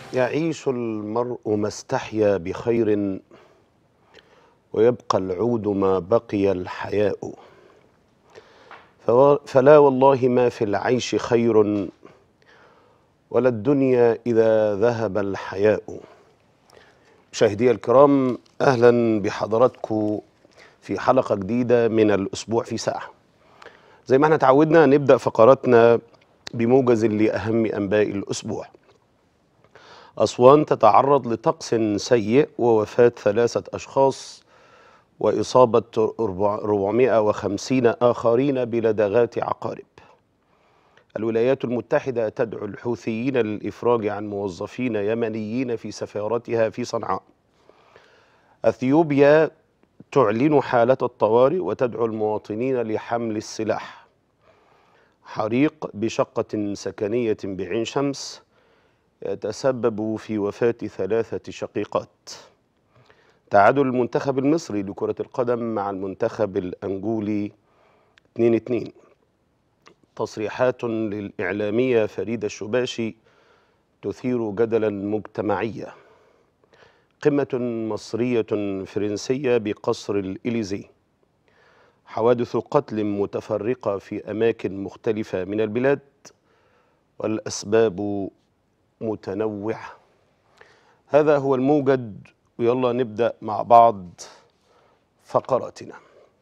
يعيش المرء ما استحيا بخير ويبقى العود ما بقي الحياء فو- فلا والله ما في العيش خير ولا الدنيا إذا ذهب الحياء مشاهدي الكرام أهلا بحضراتكم في حلقة جديدة من الأسبوع في ساعة زي ما احنا تعودنا نبدأ فقراتنا بموجز لأهم أنباء الأسبوع أسوان تتعرض لطقس سيء ووفاة ثلاثة أشخاص وإصابة 450 آخرين بلدغات عقارب الولايات المتحدة تدعو الحوثيين للإفراج عن موظفين يمنيين في سفارتها في صنعاء أثيوبيا تعلن حالة الطوارئ وتدعو المواطنين لحمل السلاح حريق بشقة سكنية بعين شمس يتسبب في وفاة ثلاثة شقيقات تعادل المنتخب المصري لكرة القدم مع المنتخب الأنجولي 2-2 تصريحات للإعلامية فريدة الشباشي تثير جدلا مجتمعيا قمة مصرية فرنسية بقصر الإليزي حوادث قتل متفرقة في أماكن مختلفة من البلاد والأسباب متنوعة هذا هو الموجد ويلا نبدأ مع بعض فقراتنا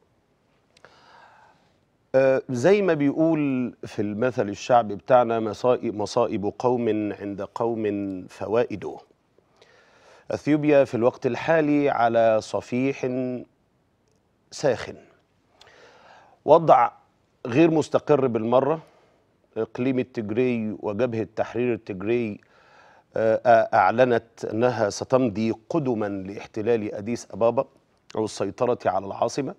آه، زي ما بيقول في المثل الشعبي بتاعنا مصائب, مصائب قوم عند قوم فوائده اثيوبيا في الوقت الحالي على صفيح ساخن وضع غير مستقر بالمره اقليم التجري وجبهه تحرير التجري آه، اعلنت انها ستمضي قدما لاحتلال اديس ابابا او السيطره على العاصمه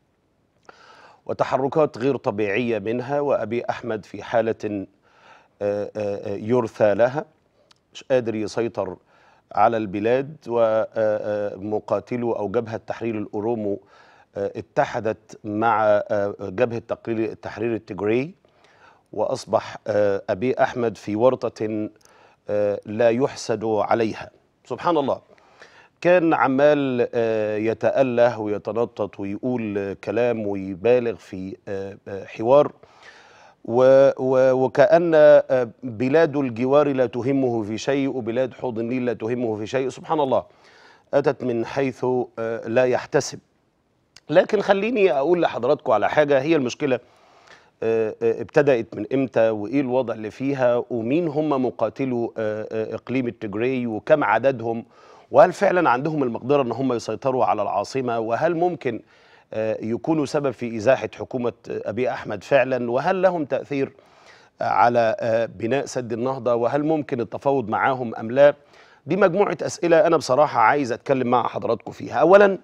وتحركات غير طبيعيه منها وابي احمد في حاله آه، آه، يرثى لها مش قادر يسيطر على البلاد ومقاتلو او جبهه تحرير الاورومو آه، اتحدت مع آه، جبهه تقرير التحرير التجري واصبح آه، ابي احمد في ورطه آه، لا يحسد عليها سبحان الله كان عمال آه، يتأله ويتنطط ويقول آه، كلام ويبالغ في آه، آه، حوار و- و- وكأن آه، بلاد الجوار لا تهمه في شيء وبلاد حوض النيل لا تهمه في شيء سبحان الله أتت من حيث آه، لا يحتسب لكن خليني أقول لحضراتكم على حاجة هي المشكلة آه، آه، ابتدأت من امتى وايه الوضع اللي فيها ومين هم مقاتلو آه، آه، اقليم التجري وكم عددهم وهل فعلا عندهم المقدرة ان هم يسيطروا على العاصمة وهل ممكن آه، يكونوا سبب في ازاحة حكومة آه، ابي احمد فعلا وهل لهم تأثير آه، على آه، بناء سد النهضة وهل ممكن التفاوض معاهم ام لا دي مجموعة اسئلة انا بصراحة عايز اتكلم مع حضراتكم فيها اولا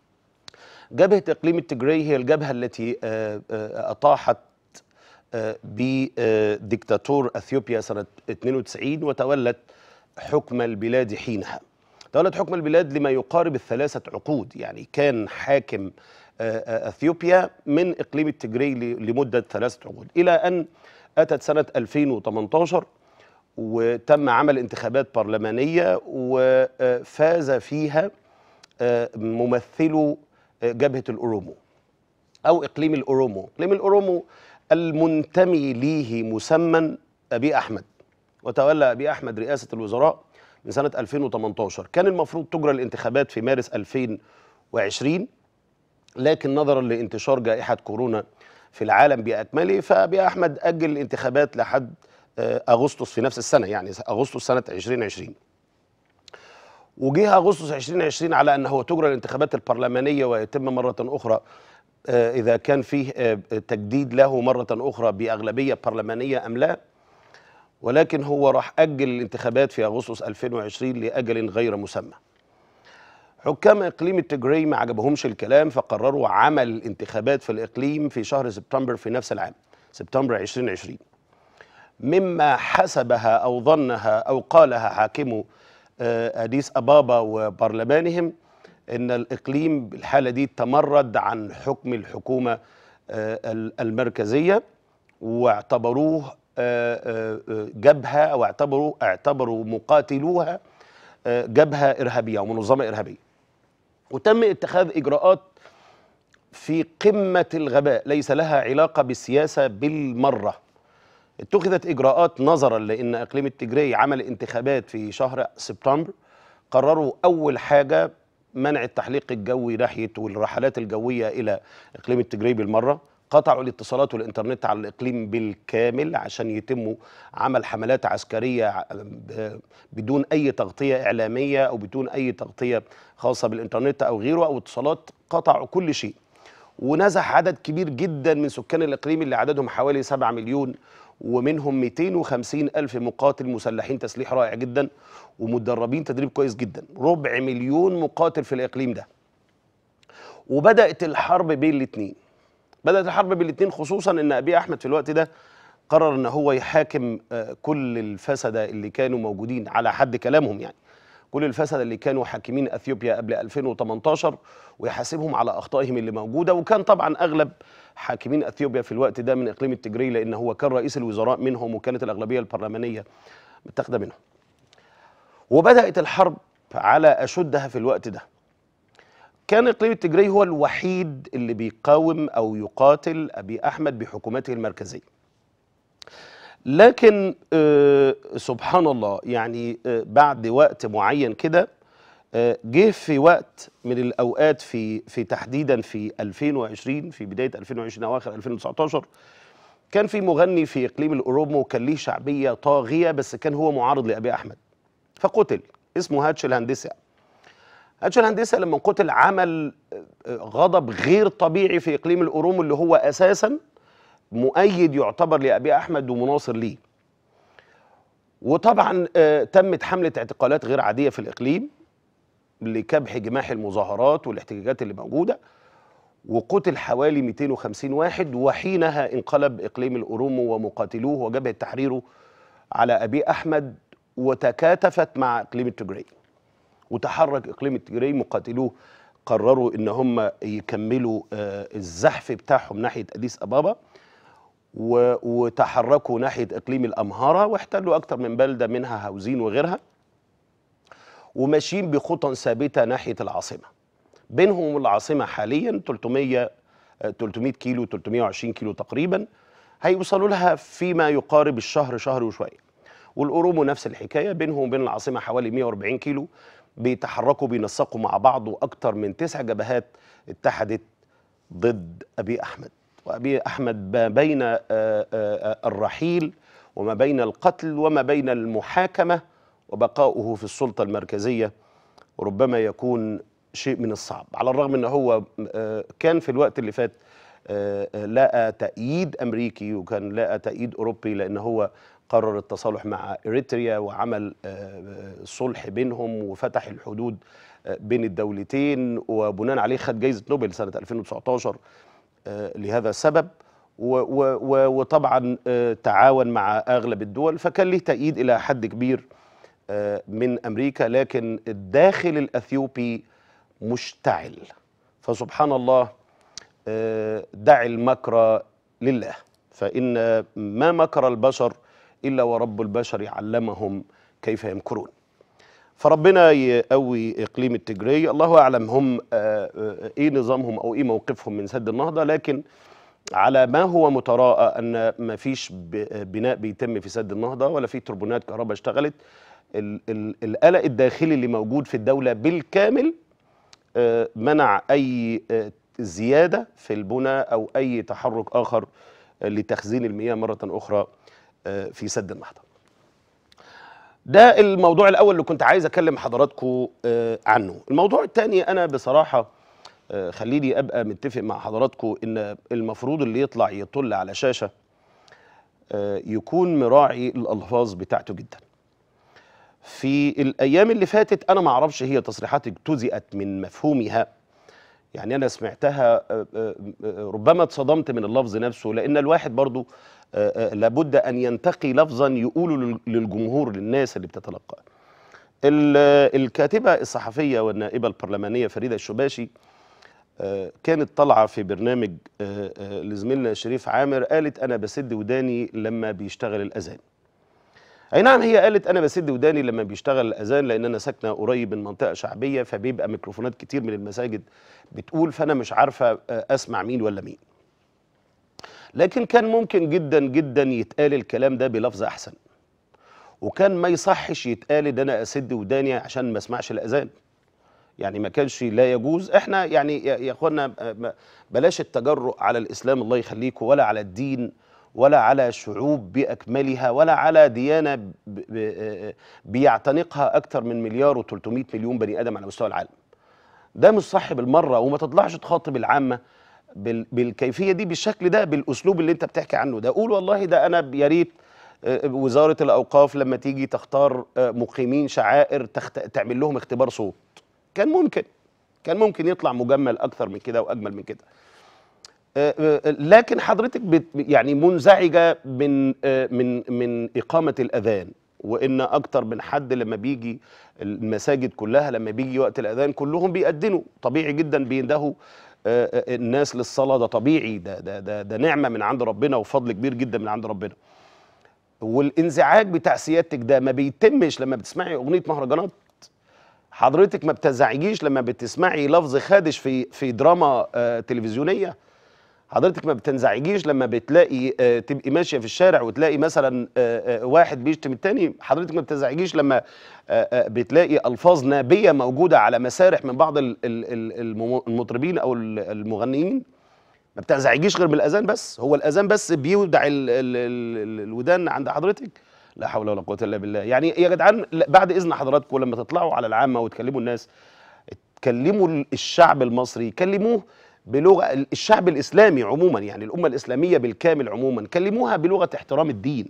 جبهة اقليم التجري هي الجبهة التي آه، آه، اطاحت آه، بديكتاتور اثيوبيا سنه 92 وتولت حكم البلاد حينها. تولت حكم البلاد لما يقارب الثلاثه عقود، يعني كان حاكم آه، آه، اثيوبيا من اقليم التجري ل- لمده ثلاثه عقود، الى ان اتت سنه 2018 وتم عمل انتخابات برلمانيه وفاز فيها آه، ممثلو آه، جبهه الاورومو. او اقليم الاورومو اقليم الاورومو المنتمي ليه مسمى ابي احمد وتولى ابي احمد رئاسه الوزراء من سنه 2018 كان المفروض تجرى الانتخابات في مارس 2020 لكن نظرا لانتشار جائحه كورونا في العالم باكمله فابي احمد اجل الانتخابات لحد آه، اغسطس في نفس السنه يعني اغسطس سنه 2020 وجه اغسطس 2020 على انه تجرى الانتخابات البرلمانيه ويتم مره اخرى آه، اذا كان فيه آه، تجديد له مره اخرى باغلبيه برلمانيه ام لا ولكن هو راح اجل الانتخابات في اغسطس 2020 لاجل غير مسمى حكام اقليم التجري ما عجبهمش الكلام فقرروا عمل انتخابات في الاقليم في شهر سبتمبر في نفس العام سبتمبر 2020 مما حسبها او ظنها او قالها حاكمو آه، اديس ابابا وبرلمانهم ان الاقليم بالحاله دي تمرد عن حكم الحكومه آه، ال- المركزيه واعتبروه آه، آه، آه، جبهه او اعتبروا اعتبروا مقاتلوها آه، جبهه ارهابيه او منظمه ارهابيه وتم اتخاذ اجراءات في قمه الغباء ليس لها علاقه بالسياسه بالمره اتخذت اجراءات نظرا لان اقليم التجري عمل انتخابات في شهر سبتمبر قرروا اول حاجه منع التحليق الجوي ناحيه والرحلات الجويه الى اقليم التجري بالمره قطعوا الاتصالات والانترنت على الاقليم بالكامل عشان يتموا عمل حملات عسكريه ع- ب- بدون اي تغطيه اعلاميه او بدون اي تغطيه خاصه بالانترنت او غيره او اتصالات قطعوا كل شيء ونزح عدد كبير جدا من سكان الاقليم اللي عددهم حوالي 7 مليون ومنهم 250 الف مقاتل مسلحين تسليح رائع جدا ومدربين تدريب كويس جدا ربع مليون مقاتل في الاقليم ده وبدات الحرب بين الاثنين بدات الحرب بين الاثنين خصوصا ان ابي احمد في الوقت ده قرر ان هو يحاكم آه، كل الفسده اللي كانوا موجودين على حد كلامهم يعني كل الفسده اللي كانوا حاكمين اثيوبيا قبل 2018 ويحاسبهم على اخطائهم اللي موجوده وكان طبعا اغلب حاكمين اثيوبيا في الوقت ده من اقليم التجري لان هو كان رئيس الوزراء منهم وكانت الاغلبيه البرلمانيه متاخده منهم وبدات الحرب على اشدها في الوقت ده كان اقليم التجري هو الوحيد اللي بيقاوم او يقاتل ابي احمد بحكومته المركزيه لكن آه سبحان الله يعني آه بعد وقت معين كده آه جه في وقت من الاوقات في في تحديدا في 2020 في بدايه 2020 اواخر 2019 كان في مغني في اقليم الاورومو كان ليه شعبيه طاغيه بس كان هو معارض لابي احمد فقتل اسمه هاتش الهندسه هاتش الهندسه لما قتل عمل آه، غضب غير طبيعي في اقليم الاورومو اللي هو اساسا مؤيد يعتبر لابي احمد ومناصر ليه وطبعا آه، تمت حمله اعتقالات غير عاديه في الاقليم لكبح جماح المظاهرات والاحتجاجات اللي موجوده وقتل حوالي 250 واحد وحينها انقلب اقليم الاورومو ومقاتلوه وجبهه تحريره على ابي احمد وتكاتفت مع اقليم التجري وتحرك اقليم التجري مقاتلوه قرروا ان هم يكملوا آه، الزحف بتاعهم ناحيه اديس ابابا و- وتحركوا ناحيه اقليم الامهاره واحتلوا اكثر من بلده منها هاوزين وغيرها وماشيين بخطى ثابته ناحيه العاصمه بينهم وبين العاصمه حاليا 300 آه، 300 كيلو 320 كيلو تقريبا هيوصلوا لها فيما يقارب الشهر شهر وشويه والاورومو نفس الحكايه بينهم وبين العاصمه حوالي 140 كيلو بيتحركوا بينسقوا مع بعض واكثر من تسع جبهات اتحدت ضد ابي احمد وابي احمد ما بين آه، آه، الرحيل وما بين القتل وما بين المحاكمه وبقاؤه في السلطه المركزيه وربما يكون شيء من الصعب على الرغم ان هو آه، كان في الوقت اللي فات آه، آه، لقى تأييد أمريكي وكان لقى تأييد أوروبي لأن هو قرر التصالح مع إريتريا وعمل آه، آه، صلح بينهم وفتح الحدود آه، بين الدولتين وبناء عليه خد جائزة نوبل سنة 2019 آه، لهذا السبب و- و- و- وطبعا آه، تعاون مع أغلب الدول فكان له تأييد إلى حد كبير آه، من أمريكا لكن الداخل الأثيوبي مشتعل فسبحان الله آه، دع المكر لله فإن ما مكر البشر إلا ورب البشر علمهم كيف يمكرون فربنا يقوي إقليم التجري الله أعلم هم آه، آه، إيه نظامهم أو إيه موقفهم من سد النهضة لكن على ما هو متراءى أن ما فيش ب- بناء بيتم في سد النهضة ولا في تربونات كهرباء اشتغلت ال- ال- القلق الداخلي اللي موجود في الدولة بالكامل آه، منع اي آه، زياده في البنى او اي تحرك اخر آه، لتخزين المياه مره اخرى آه، في سد النهضه. ده الموضوع الاول اللي كنت عايز اكلم حضراتكم آه، عنه. الموضوع الثاني انا بصراحه آه، خليني ابقى متفق مع حضراتكم ان المفروض اللي يطلع يطل على شاشه آه، يكون مراعي الالفاظ بتاعته جدا. في الايام اللي فاتت انا ما اعرفش هي تصريحات اجتزئت من مفهومها يعني انا سمعتها آه، آه، آه، ربما اتصدمت من اللفظ نفسه لان الواحد برضو آه، آه، لابد ان ينتقي لفظا يقوله لل- للجمهور للناس اللي بتتلقاه ال- الكاتبه الصحفيه والنائبه البرلمانيه فريده الشباشي آه، كانت طالعه في برنامج آه، آه، لزميلنا شريف عامر قالت انا بسد وداني لما بيشتغل الاذان اي نعم هي قالت انا بسد وداني لما بيشتغل الاذان لان انا ساكنه قريب من منطقه شعبيه فبيبقى ميكروفونات كتير من المساجد بتقول فانا مش عارفه آه، اسمع مين ولا مين لكن كان ممكن جدا جدا يتقال الكلام ده بلفظ احسن وكان ما يصحش يتقال ان انا اسد وداني عشان ما اسمعش الاذان يعني ما كانش لا يجوز احنا يعني يا يا اخوانا آه، ما- بلاش التجرؤ على الاسلام الله يخليكم ولا على الدين ولا على شعوب باكملها ولا على ديانه ب- ب- آه، بيعتنقها اكثر من مليار و300 مليون بني ادم على مستوى العالم ده مش صح بالمره وما تطلعش تخاطب العامه بال- بالكيفيه دي بالشكل ده بالاسلوب اللي انت بتحكي عنه ده قول والله ده انا ب- يا ريت آه، وزاره الاوقاف لما تيجي تختار آه، مقيمين شعائر تخت... تعمل لهم اختبار صوت كان ممكن كان ممكن يطلع مجمل اكثر من كده واجمل من كده آه، آه، لكن حضرتك بت يعني منزعجه من آه، من من اقامه الاذان وان اكتر من حد لما بيجي المساجد كلها لما بيجي وقت الاذان كلهم بيأذنوا طبيعي جدا بيندهوا آه، آه، الناس للصلاه ده طبيعي ده ده ده, ده نعمه من عند ربنا وفضل كبير جدا من عند ربنا والانزعاج بتاع سيادتك ده ما بيتمش لما بتسمعي اغنيه مهرجانات حضرتك ما بتنزعجيش لما بتسمعي لفظ خادش في في دراما آه تلفزيونيه حضرتك ما بتنزعجيش لما بتلاقي آه تبقي ماشيه في الشارع وتلاقي مثلا آه آه واحد بيشتم التاني حضرتك ما بتنزعجيش لما آه آه بتلاقي الفاظ نابيه موجوده على مسارح من بعض ال- ال- ال- المم- المطربين او ال- المغنيين ما بتنزعجيش غير من الاذان بس هو الاذان بس بيودع ال ال ال الودان عند حضرتك لا حول ولا قوه الا بالله يعني يا جدعان لا، بعد اذن حضراتكم لما تطلعوا على العامه وتكلموا الناس تكلموا الشعب المصري كلموه بلغه الشعب الاسلامي عموما يعني الامه الاسلاميه بالكامل عموما كلموها بلغه احترام الدين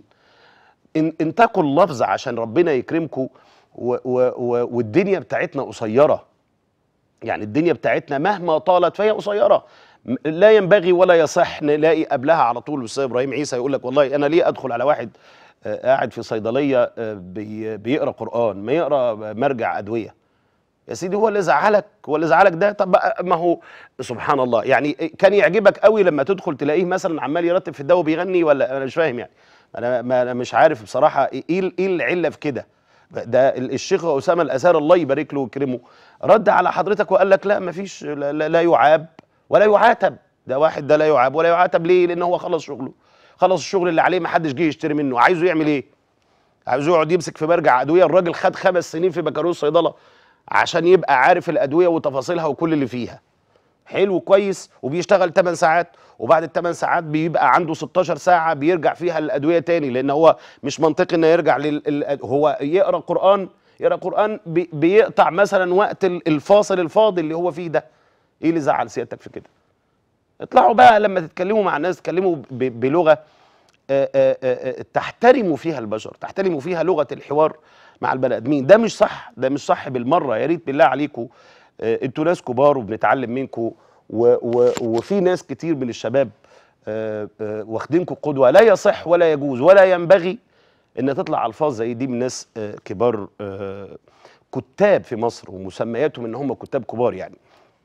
ان انتقوا اللفظ عشان ربنا يكرمكم و و و والدنيا بتاعتنا قصيره يعني الدنيا بتاعتنا مهما طالت فهي قصيره م- لا ينبغي ولا يصح نلاقي قبلها على طول الاستاذ ابراهيم عيسى يقول لك والله انا ليه ادخل على واحد آه، قاعد في صيدليه آه، بي- بيقرا قران ما يقرا مرجع ادويه يا سيدي هو اللي زعلك هو اللي زعلك ده طب بقى ما هو سبحان الله يعني كان يعجبك قوي لما تدخل تلاقيه مثلا عمال يرتب في الدواء وبيغني ولا انا مش فاهم يعني انا ما انا مش عارف بصراحه ايه ال- ايه العله في كده ده ال- الشيخ اسامه الازهر الله يبارك له ويكرمه رد على حضرتك وقال لك لا ما فيش لا, لا, لا يعاب ولا يعاتب ده واحد ده لا يعاب ولا يعاتب ليه لان هو خلص شغله خلص الشغل اللي عليه ما حدش جه يشتري منه عايزه يعمل ايه عايز يقعد يمسك في مرجع ادويه الراجل خد خمس سنين في بكالوريوس صيدله عشان يبقى عارف الادويه وتفاصيلها وكل اللي فيها حلو كويس وبيشتغل 8 ساعات وبعد ال 8 ساعات بيبقى عنده 16 ساعه بيرجع فيها للادويه تاني لان هو مش منطقي انه يرجع لل ال- هو يقرا قران يقرا قران بي بيقطع مثلا وقت ال- الفاصل الفاضي اللي هو فيه ده ايه اللي زعل سيادتك في كده اطلعوا بقى لما تتكلموا مع الناس تتكلموا ب- بلغه آه، آه، آه، تحترموا فيها البشر تحترموا فيها لغه الحوار مع البني ادمين ده مش صح ده مش صح بالمره يا ريت بالله عليكم آه، انتوا ناس كبار وبنتعلم منكم و و وفي ناس كتير من الشباب آه، آه، واخدينكم قدوه لا يصح ولا يجوز ولا ينبغي ان تطلع الفاظ زي دي من ناس آه، كبار آه، كتاب في مصر ومسمياتهم ان هم كتاب كبار يعني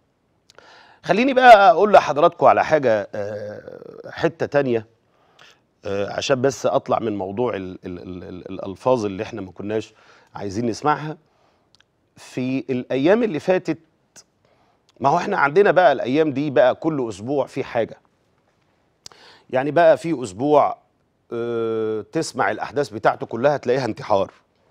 خليني بقى اقول لحضراتكم على حاجه آه، حته تانية آه، عشان بس اطلع من موضوع ال ال ال ال الالفاظ اللي احنا ما كناش عايزين نسمعها في الايام اللي فاتت ما هو احنا عندنا بقى الايام دي بقى كل اسبوع في حاجه يعني بقى في اسبوع آه، تسمع الاحداث بتاعته كلها تلاقيها انتحار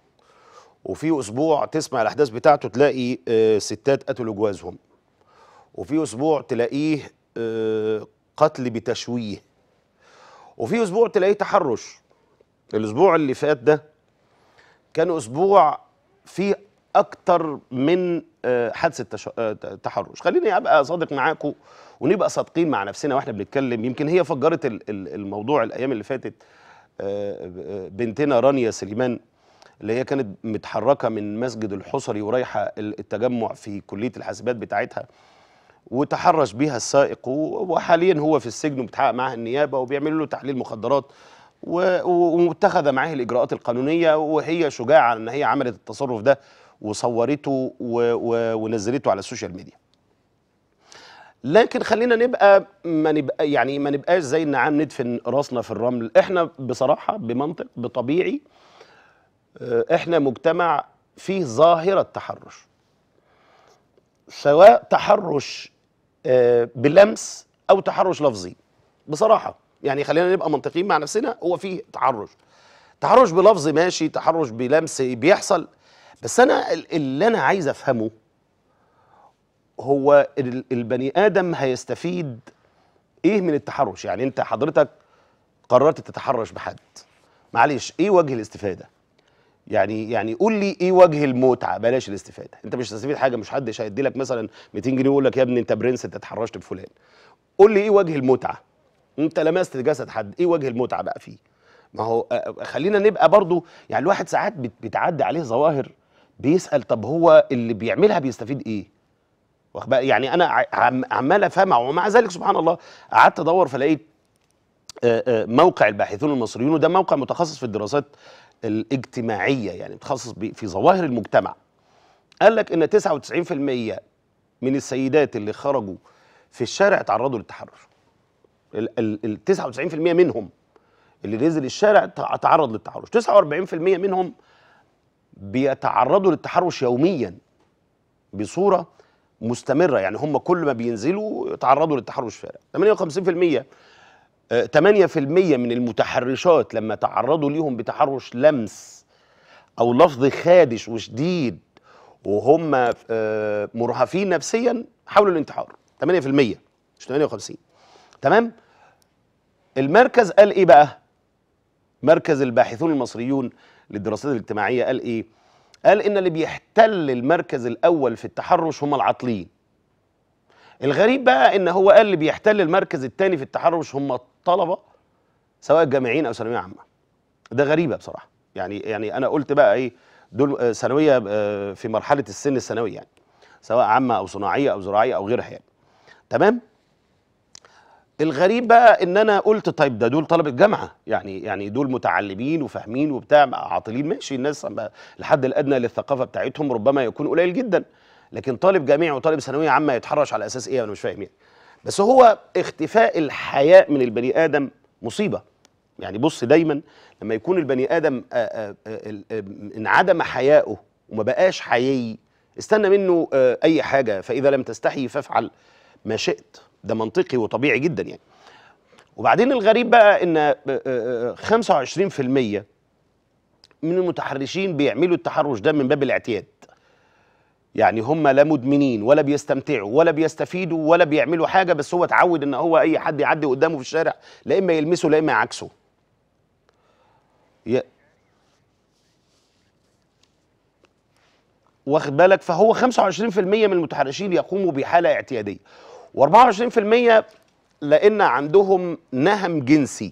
وفي اسبوع تسمع الاحداث بتاعته تلاقي آه، ستات قتلوا جوازهم وفي اسبوع تلاقيه آه، قتل بتشويه وفي اسبوع تلاقيه تحرش الاسبوع اللي فات ده كان اسبوع فيه اكتر من آه، حادثه تش- آه، تحرش خليني ابقى صادق معاكم ونبقى صادقين مع نفسنا واحنا بنتكلم يمكن هي فجرت ال- ال- الموضوع الايام اللي فاتت آه، آه، بنتنا رانيا سليمان اللي هي كانت متحركه من مسجد الحصري ورايحه ال- التجمع في كليه الحاسبات بتاعتها وتحرش بيها السائق و- وحاليا هو في السجن وبتحقق معاه النيابه وبيعملوا له تحليل مخدرات و- و- واتخذ معاه الاجراءات القانونيه وهي شجاعه ان هي عملت التصرف ده وصورته و- و- ونزلته على السوشيال ميديا. لكن خلينا نبقى ما نبقى يعني ما نبقاش زي النعام ندفن راسنا في الرمل احنا بصراحه بمنطق بطبيعي آه، احنا مجتمع فيه ظاهره تحرش سواء تحرش آه، بلمس او تحرش لفظي بصراحه يعني خلينا نبقى منطقيين مع نفسنا هو فيه تحرش تحرش بلفظ ماشي تحرش بلمس بيحصل بس انا ال- اللي انا عايز افهمه هو ال- البني ادم هيستفيد ايه من التحرش يعني انت حضرتك قررت تتحرش بحد معلش ايه وجه الاستفاده يعني يعني قول لي ايه وجه المتعه بلاش الاستفاده انت مش هتستفيد حاجه مش حدش هيدي لك مثلا 200 جنيه ويقول لك يا ابني انت برنس انت اتحرشت بفلان قول لي ايه وجه المتعه انت لمست جسد حد ايه وجه المتعه بقى فيه ما هو آه، خلينا نبقى برضو يعني الواحد ساعات بت- بتعدي عليه ظواهر بيسال طب هو اللي بيعملها بيستفيد ايه واخد بالك؟ يعني انا ع- عم- عمال افهمها ومع ذلك سبحان الله قعدت ادور فلقيت آه، آه، موقع الباحثون المصريون وده موقع متخصص في الدراسات الاجتماعيه يعني متخصص ب- في ظواهر المجتمع قال لك ان 99% من السيدات اللي خرجوا في الشارع تعرضوا للتحرش ال ال- ال 99% منهم اللي نزل الشارع تع- تعرض للتحرش 49% منهم بيتعرضوا للتحرش يوميا بصوره مستمره يعني هم كل ما بينزلوا يتعرضوا للتحرش في الشارع 58% آه، 8% من المتحرشات لما تعرضوا ليهم بتحرش لمس او لفظ خادش وشديد وهم آه، مرهفين نفسيا حاولوا الانتحار 8% مش 58 تمام المركز قال ايه بقى مركز الباحثون المصريون للدراسات الاجتماعيه قال ايه قال ان اللي بيحتل المركز الاول في التحرش هم العاطلين الغريب بقى ان هو قال اللي بيحتل المركز الثاني في التحرش هم الطلبه سواء جامعيين او ثانويه عامه ده غريبه بصراحه يعني يعني انا قلت بقى ايه دول آه، ثانويه آه، في مرحله السن الثانوي يعني سواء عامه او صناعيه او زراعيه او غيرها يعني تمام الغريب بقى ان انا قلت طيب ده دول طلبه جامعه يعني يعني دول متعلمين وفاهمين وبتاع عاطلين ماشي الناس أما الحد الادنى للثقافه بتاعتهم ربما يكون قليل جدا لكن طالب جامعي وطالب ثانويه عامه يتحرش على اساس ايه انا مش فاهم يعني بس هو اختفاء الحياء من البني ادم مصيبه يعني بص دايما لما يكون البني ادم آه، آه، آه، آه، انعدم حياؤه وما بقاش حيي استنى منه آه، اي حاجه فاذا لم تستحي فافعل ما شئت ده منطقي وطبيعي جدا يعني وبعدين الغريب بقى ان آه، آه، آه، 25% من المتحرشين بيعملوا التحرش ده من باب الاعتياد يعني هم لا مدمنين ولا بيستمتعوا ولا بيستفيدوا ولا بيعملوا حاجه بس هو اتعود ان هو اي حد يعدي قدامه في الشارع لا اما يلمسه لا اما يعاكسه ي- واخد بالك فهو 25% من المتحرشين يقوموا بحاله اعتياديه و24% لان عندهم نهم جنسي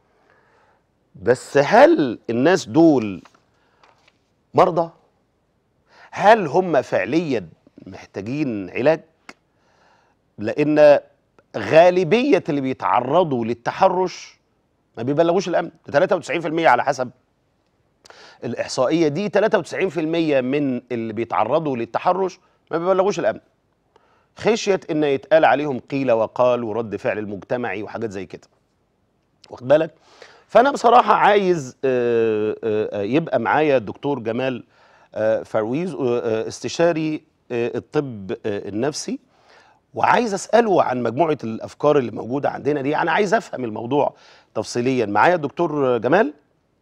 بس هل الناس دول مرضى هل هم فعليا محتاجين علاج لان غالبيه اللي بيتعرضوا للتحرش ما بيبلغوش الامن ده 93% على حسب الاحصائيه دي 93% من اللي بيتعرضوا للتحرش ما بيبلغوش الامن خشيه ان يتقال عليهم قيل وقال ورد فعل المجتمعي وحاجات زي كده واخد بالك فانا بصراحه عايز آه، آه، آه، يبقى معايا الدكتور جمال آه، فرويز آه، آه، استشاري آه، الطب آه، النفسي وعايز اساله عن مجموعه الافكار اللي موجوده عندنا دي انا عايز افهم الموضوع تفصيليا معايا الدكتور جمال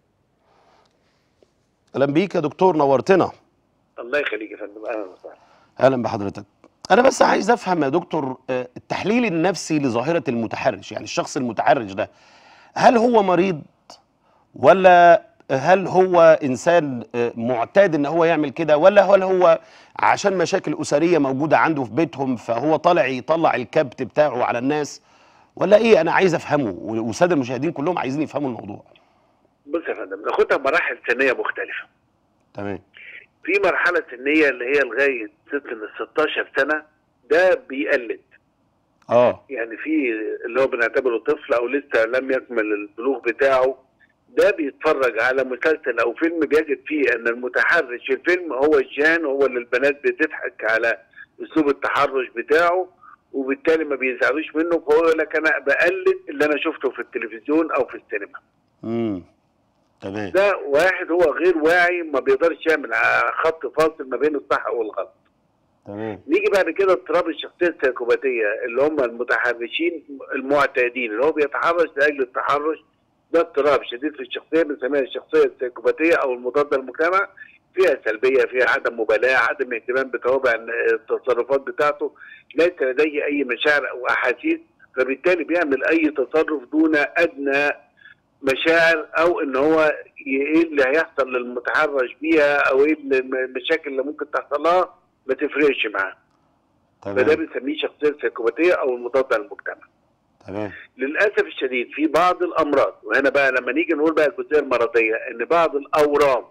اهلا بيك يا دكتور نورتنا الله يخليك يا فندم اهلا وسهلا اهلا بحضرتك انا بس عايز افهم يا دكتور آه، التحليل النفسي لظاهره المتحرش يعني الشخص المتحرش ده هل هو مريض ولا هل هو انسان آه، معتاد ان هو يعمل كده ولا هل هو عشان مشاكل اسريه موجوده عنده في بيتهم فهو طالع يطلع الكبت بتاعه على الناس ولا ايه انا عايز افهمه والساده المشاهدين كلهم عايزين يفهموا الموضوع بص يا فندم ناخدها بمراحل سنيه مختلفه تمام في مرحله سنيه اللي هي لغايه سن ال 16 سنه ده بيقلد اه يعني في اللي هو بنعتبره طفل او لسه لم يكمل البلوغ بتاعه ده بيتفرج على مسلسل او فيلم بيجد فيه ان المتحرش في الفيلم هو الجان هو اللي البنات بتضحك على اسلوب التحرش بتاعه وبالتالي ما بيزعلوش منه فهو يقول لك انا بقلد اللي انا شفته في التلفزيون او في السينما امم تمام ده واحد هو غير واعي ما بيقدرش يعمل ع- خط فاصل ما بين الصح والغلط تمام نيجي بعد كده اضطراب الشخصيه السيكوباتيه اللي هم المتحرشين المعتادين اللي هو بيتحرش لاجل التحرش ده اضطراب شديد في الشخصيه بنسميها الشخصيه السيكوباتيه او المضاده للمجتمع فيها سلبيه فيها عدم مبالاه عدم اهتمام بتوابع التصرفات بتاعته ليس لديه اي مشاعر او احاسيس فبالتالي بيعمل اي تصرف دون ادنى مشاعر او ان هو ي- ايه اللي هيحصل للمتحرش بيها او ايه الم- المشاكل اللي ممكن تحصل لها ما تفرقش معاه فده تمام بنسميه شخصيه سيكوباتيه او المضاده للمجتمع تمام للاسف الشديد في بعض الامراض وهنا بقى لما نيجي نقول بقى الجزئيه المرضيه ان بعض الاورام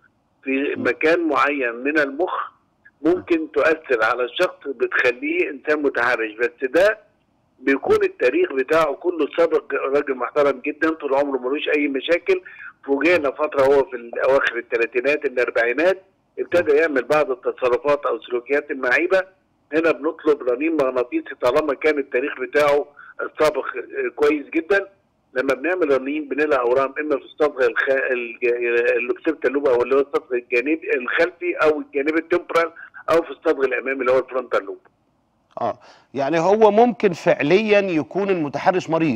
في مكان معين من المخ ممكن تؤثر على الشخص بتخليه انسان متحرش بس ده بيكون التاريخ بتاعه كله سابق راجل محترم جدا طول عمره ملوش اي مشاكل فوجئنا فتره هو في اواخر الثلاثينات الاربعينات ابتدى يعمل بعض التصرفات او سلوكيات معيبه هنا بنطلب رنين مغناطيسي طالما كان التاريخ بتاعه السابق كويس جدا لما بنعمل رنين بنلاقي اورام اما في الصدغ الخ... الج- اللوكسيبتا اللوبا او اللي هو الصدغ الجانبي الخلفي او الجانبي التمبرال او في الصدغ الامامي اللي هو الفرونتال لوب اه يعني هو ممكن فعليا يكون المتحرش مريض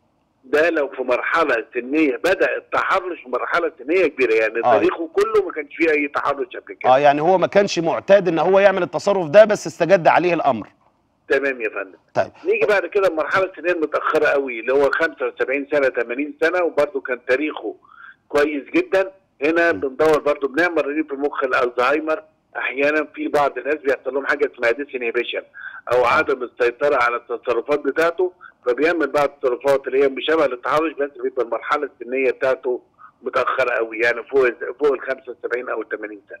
ده لو في مرحله سنيه بدا التحرش في مرحله سنيه كبيره يعني آه. تاريخه كله ما كانش فيه اي تحرش قبل كده اه يعني هو ما كانش معتاد ان هو يعمل التصرف ده بس استجد عليه الامر تمام يا فندم طيب نيجي بعد كده المرحله السنيه المتاخره قوي اللي هو 75 سنه 80 سنه وبرده كان تاريخه كويس جدا هنا بندور برده بنعمل رنين في مخ الالزهايمر احيانا في بعض الناس بيحصل لهم حاجه اسمها ديس انهبيشن او عدم السيطره على التصرفات بتاعته فبيعمل بعض التصرفات اللي هي مشابهه للتحرش بس بيبقى المرحله السنيه بتاعته متاخره قوي يعني فوق فوق ال 75 او ال 80 سنه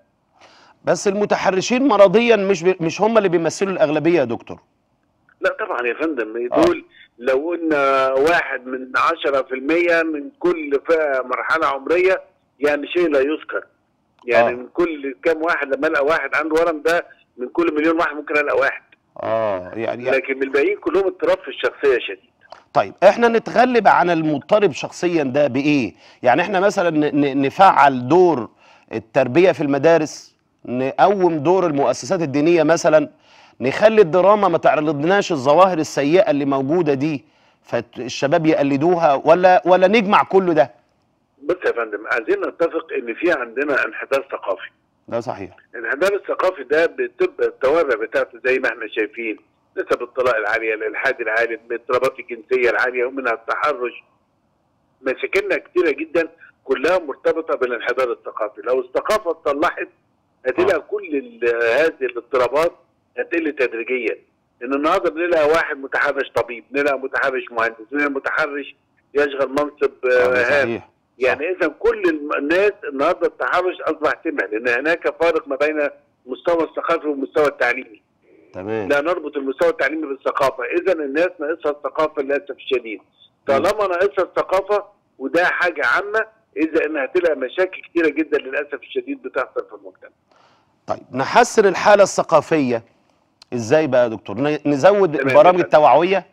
بس المتحرشين مرضيا مش بي مش هم اللي بيمثلوا الاغلبيه يا دكتور لا طبعا يا فندم آه. دول لو قلنا واحد من 10% من كل فئة مرحلة عمرية يعني شيء لا يذكر يعني آه. من كل كام واحد لما القى واحد عنده ورم ده من كل مليون واحد ممكن القى واحد اه يعني يعني- لكن من الباقيين كلهم اضطراب في الشخصية شديد طيب احنا نتغلب عن المضطرب شخصيا ده بايه يعني احنا مثلا ن- ن- نفعل دور التربيه في المدارس نقوم دور المؤسسات الدينيه مثلا نخلي الدراما ما تعرضناش الظواهر السيئه اللي موجوده دي فالشباب يقلدوها ولا ولا نجمع كل ده بص يا فندم عايزين نتفق ان في عندنا انحدار ثقافي ده صحيح الانحدار الثقافي ده بتبقى التوابع بتاعته زي ما احنا شايفين نسب الطلاق العاليه الالحاد العالي الاضطرابات الجنسيه العاليه ومنها التحرش مشاكلنا كتيره جدا كلها مرتبطه بالانحدار الثقافي لو الثقافه اتصلحت هتلاقي كل ال- هذه الاضطرابات هتقل تدريجيا ان النهارده بنلاقي واحد متحرش طبيب نلاقي متحرش مهندس نلاقي متحرش يشغل منصب آه، آه، ده هام صحيح يعني اذا كل الم- الناس النهارده التحرش اصبح سمه لان هناك فارق ما بين المستوى الثقافي والمستوى التعليمي تمام لا نربط المستوى التعليمي بالثقافه اذا الناس ناقصها الثقافه للاسف الشديد طالما ناقصها الثقافه وده حاجه عامه اذا انها هتلاقي مشاكل كتيره جدا للاسف الشديد بتحصل في المجتمع طيب نحسن الحاله الثقافيه ازاي بقى يا دكتور ن- نزود تمام البرامج جداً. التوعويه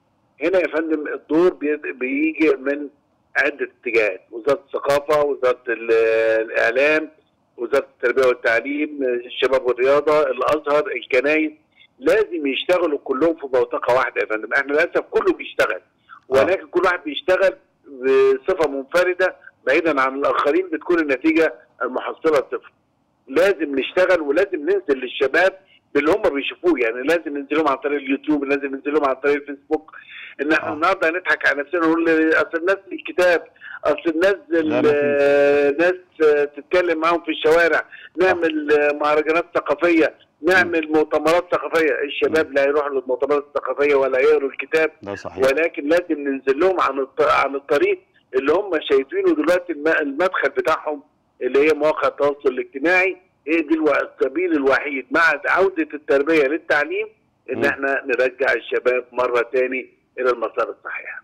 هنا يا فندم الدور بي- بيجي من عدة اتجاهات وزارة الثقافة وزارة ال- الإعلام وزارة التربية والتعليم الشباب والرياضة الأزهر الكنايس لازم يشتغلوا كلهم في بوتقة واحدة يا فندم احنا للأسف كله بيشتغل ولكن كل واحد بيشتغل بصفة منفردة بعيدا عن الآخرين بتكون النتيجة المحصلة صفر لازم نشتغل ولازم ننزل للشباب باللي هم بيشوفوه يعني لازم ننزل لهم عن طريق اليوتيوب لازم ننزل لهم عن طريق الفيسبوك ان احنا آه. النهارده هنضحك على نفسنا ونقول اصل الناس الكتاب اصل الناس لا، ما آه، ناس آه، تتكلم معاهم في الشوارع نعمل آه، مهرجانات ثقافيه نعمل مؤتمرات ثقافيه الشباب لا يروحوا للمؤتمرات الثقافيه ولا يقروا الكتاب ده صحيح ولكن لازم ننزل لهم عن الط- عن الطريق اللي هم شايفينه دلوقتي الم- المدخل بتاعهم اللي هي مواقع التواصل الاجتماعي هي دي الو- السبيل الوحيد مع عودة التربية للتعليم ان مم. احنا نرجع الشباب مرة تاني الى المسار الصحيح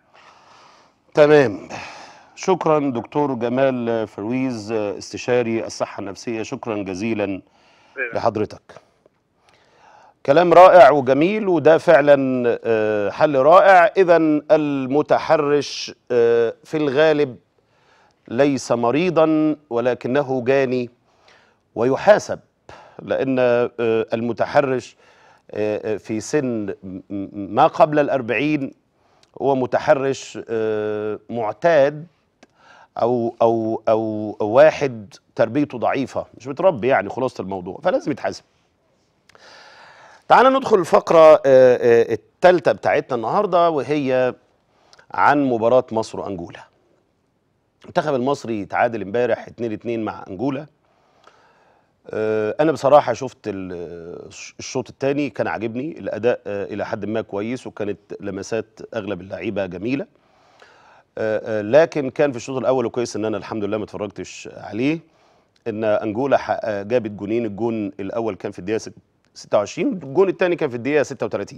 تمام شكرا دكتور جمال فرويز استشاري الصحة النفسية شكرا جزيلا لحضرتك كلام رائع وجميل وده فعلا آه، حل رائع اذا المتحرش آه، في الغالب ليس مريضا ولكنه جاني ويحاسب لان آه، المتحرش آه، آه، في سن م- م- ما قبل الأربعين هو متحرش آه، معتاد أو أو أو أو واحد تربيته ضعيفة مش متربي يعني خلاصة الموضوع فلازم يتحاسب تعال ندخل الفقرة الثالثة بتاعتنا النهاردة وهي عن مباراة مصر وأنجولا المنتخب المصري تعادل امبارح 2-2 مع أنجولا آه، انا بصراحه شفت ال- الشوط الثاني كان عاجبني الاداء آه، الى حد ما كويس وكانت لمسات اغلب اللعيبه جميله آه، آه، لكن كان في الشوط الاول وكويس ان انا الحمد لله ما اتفرجتش عليه ان انجولا ح- آه، جابت جونين الجون الاول كان في الدقيقه ست- 26 الجون الثاني كان في الدقيقه 36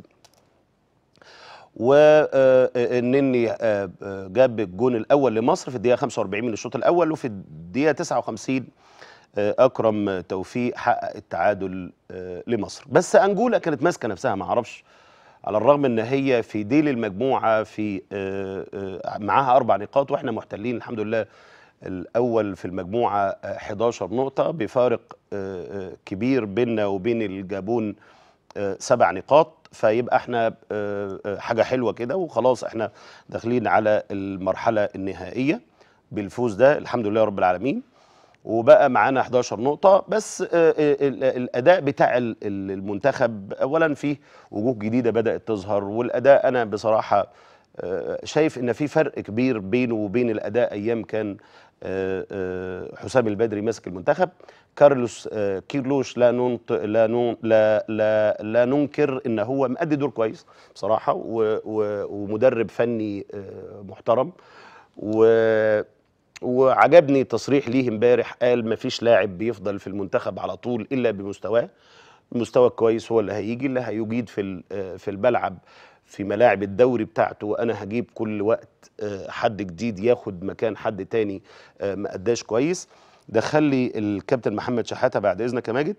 والنني جاب الجون الاول لمصر في الدقيقه 45 من الشوط الاول وفي الدقيقه 59 آه، اكرم توفيق حقق التعادل آه، لمصر بس انجولا كانت ماسكه نفسها ما اعرفش على الرغم ان هي في ديل المجموعه في آه، آه، معاها اربع نقاط واحنا محتلين الحمد لله الاول في المجموعه آه، 11 نقطه بفارق آه، آه، كبير بيننا وبين الجابون آه، سبع نقاط فيبقى احنا آه، آه، حاجه حلوه كده وخلاص احنا داخلين على المرحله النهائيه بالفوز ده الحمد لله رب العالمين وبقى معانا 11 نقطة بس آه، آه، ال- الأداء بتاع ال- ال- المنتخب أولا فيه وجوه جديدة بدأت تظهر والأداء أنا بصراحة آه، شايف إن في فرق كبير بينه وبين الأداء أيام كان آه، آه، حسام البدري ماسك المنتخب كارلوس آه، كيرلوش لا ننط لا نون لا لا لا ننكر ان هو مأدي دور كويس بصراحه و و ومدرب فني آه، محترم و وعجبني تصريح ليه امبارح قال مفيش لاعب بيفضل في المنتخب على طول الا بمستواه المستوى الكويس هو اللي هيجي اللي هيجيد في ال- آه، في الملعب في ملاعب الدوري بتاعته وانا هجيب كل وقت آه، حد جديد ياخد مكان حد تاني آه، ما اداش كويس دخل لي الكابتن محمد شحاته بعد اذنك يا ماجد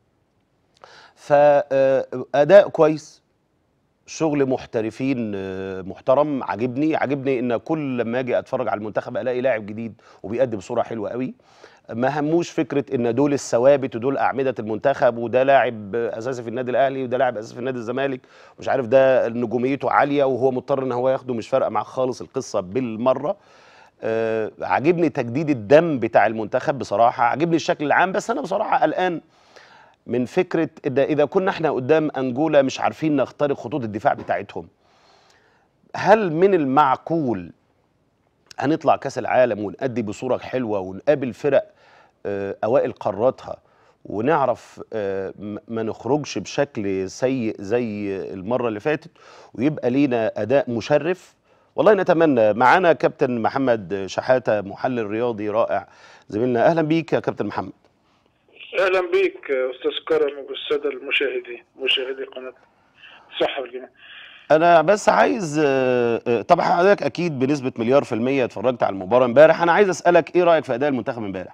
فاداء كويس شغل محترفين آه، محترم عاجبني عاجبني ان كل لما اجي اتفرج على المنتخب الاقي لاعب جديد وبيأدي بصوره حلوه قوي ما هموش فكره ان دول الثوابت ودول اعمده المنتخب وده لاعب اساسي في النادي الاهلي وده لاعب اساسي في النادي الزمالك مش عارف ده نجوميته عاليه وهو مضطر ان هو ياخده مش فارقه معاه خالص القصه بالمره آه عاجبني تجديد الدم بتاع المنتخب بصراحه عاجبني الشكل العام بس انا بصراحه قلقان من فكره إن اذا كنا احنا قدام انجولا مش عارفين نخترق خطوط الدفاع بتاعتهم هل من المعقول هنطلع كاس العالم ونأدي بصوره حلوه ونقابل فرق آه، اوائل قاراتها ونعرف آه، م- ما نخرجش بشكل سيء زي المره اللي فاتت ويبقى لينا اداء مشرف والله نتمنى معانا كابتن محمد شحاته محلل رياضي رائع زميلنا اهلا بيك يا كابتن محمد اهلا بيك استاذ كرم والساده المشاهدين مشاهدي قناه صحه والجمال انا بس عايز آه، آه، طبعا حضرتك اكيد بنسبه مليار في الميه اتفرجت على المباراه امبارح انا عايز اسالك ايه رايك في اداء المنتخب امبارح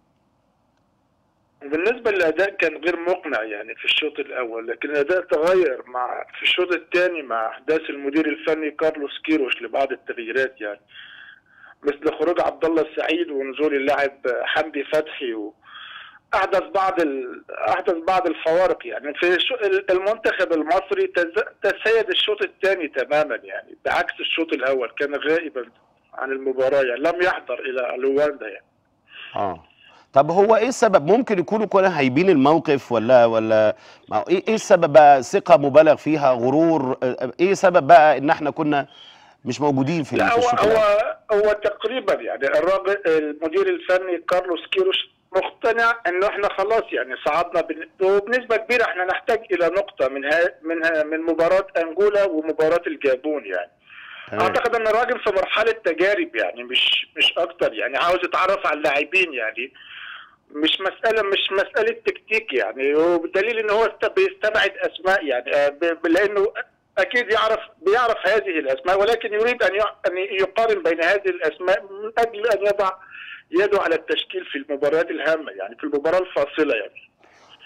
بالنسبه للاداء كان غير مقنع يعني في الشوط الاول لكن الاداء تغير مع في الشوط الثاني مع احداث المدير الفني كارلوس كيروش لبعض التغييرات يعني مثل خروج عبد الله السعيد ونزول اللاعب حمدي فتحي و احدث بعض ال... احدث بعض الفوارق يعني في الشو... المنتخب المصري تز... تسيد الشوط الثاني تماما يعني بعكس الشوط الاول كان غائبا عن المباراه يعني لم يحضر الى لواندا يعني اه طب هو ايه السبب ممكن يكونوا كنا هايبين الموقف ولا ولا ما هو ايه ايه السبب بقى ثقه مبالغ فيها غرور آه، ايه سبب بقى ان احنا كنا مش موجودين في لا في هو الشوط هو الأول؟ هو تقريبا يعني الراجل المدير الفني كارلوس كيروش مقتنع انه احنا خلاص يعني صعدنا بن- وبنسبه كبيره احنا نحتاج الى نقطه من ها من ها من مباراه انجولا ومباراه الجابون يعني تمام. اعتقد ان الراجل في مرحله تجارب يعني مش مش اكتر يعني عاوز يتعرف على اللاعبين يعني مش مساله مش مساله تكتيك يعني وبدليل ان هو است- بيستبعد اسماء يعني آه، ب- ب- لانه اكيد يعرف بيعرف هذه الاسماء ولكن يريد ان يع- ان يقارن بين هذه الاسماء من اجل ان يضع يده على التشكيل في المباريات الهامه يعني في المباراه الفاصله يعني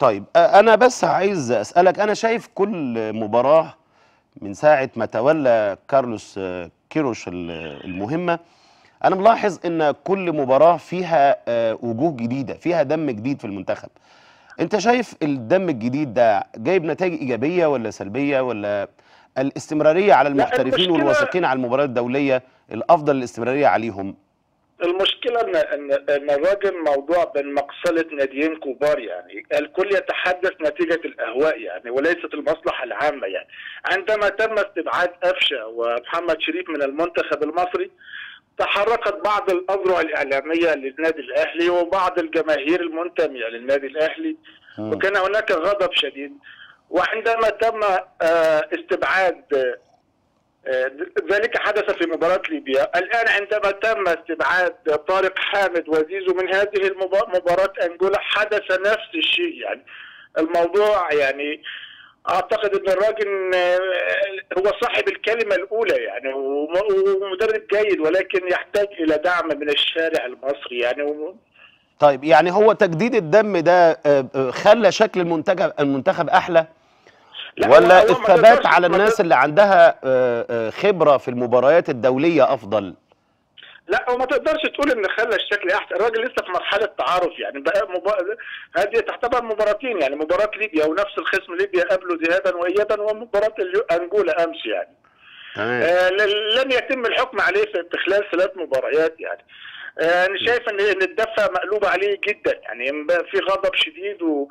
طيب آه، انا بس عايز اسالك انا شايف كل مباراه من ساعه ما تولى كارلوس آه، كيروش ال- المهمه انا ملاحظ ان كل مباراه فيها آه، وجوه جديده فيها دم جديد في المنتخب انت شايف الدم الجديد ده جايب نتائج ايجابيه ولا سلبيه ولا الاستمراريه على المحترفين المشكلة- والواثقين على المباريات الدوليه الافضل الاستمراريه عليهم المشكلة إن إن إن الراجل موضوع بين مقصلة ناديين كبار يعني الكل يتحدث نتيجة الأهواء يعني وليست المصلحة العامة يعني عندما تم استبعاد أفشة ومحمد شريف من المنتخب المصري تحركت بعض الأذرع الإعلامية للنادي الأهلي وبعض الجماهير المنتمية للنادي الأهلي مم. وكان هناك غضب شديد وعندما تم آه، استبعاد آه، ذلك حدث في مباراة ليبيا الآن عندما تم استبعاد طارق حامد وزيزو من هذه المبا- مباراة أنجولا حدث نفس الشيء يعني الموضوع يعني أعتقد أن الراجل آه، هو صاحب الكلمة الأولى يعني وم- ومدرب جيد ولكن يحتاج إلى دعم من الشارع المصري يعني وم- طيب يعني هو تجديد الدم ده آه، آه، خلى شكل المنتخب المنتخب احلى لا، هو- ولا هو ما الثبات تقدرش- على ما الناس تقدرش- اللي عندها آه، آه، خبرة في المباريات الدولية أفضل لا وما تقدرش تقول ان خلى الشكل احسن الراجل لسه في مرحله تعارف يعني بقى مبا... هذه تعتبر مباراتين يعني مباراه ليبيا ونفس الخصم ليبيا قبله ذهابا وايابا ومباراه اليو- انجولا امس يعني تمام آه ل- لم يتم الحكم عليه في في خلال ثلاث مباريات يعني آه انا شايف ان ان الدفه مقلوبه عليه جدا يعني بقى في غضب شديد و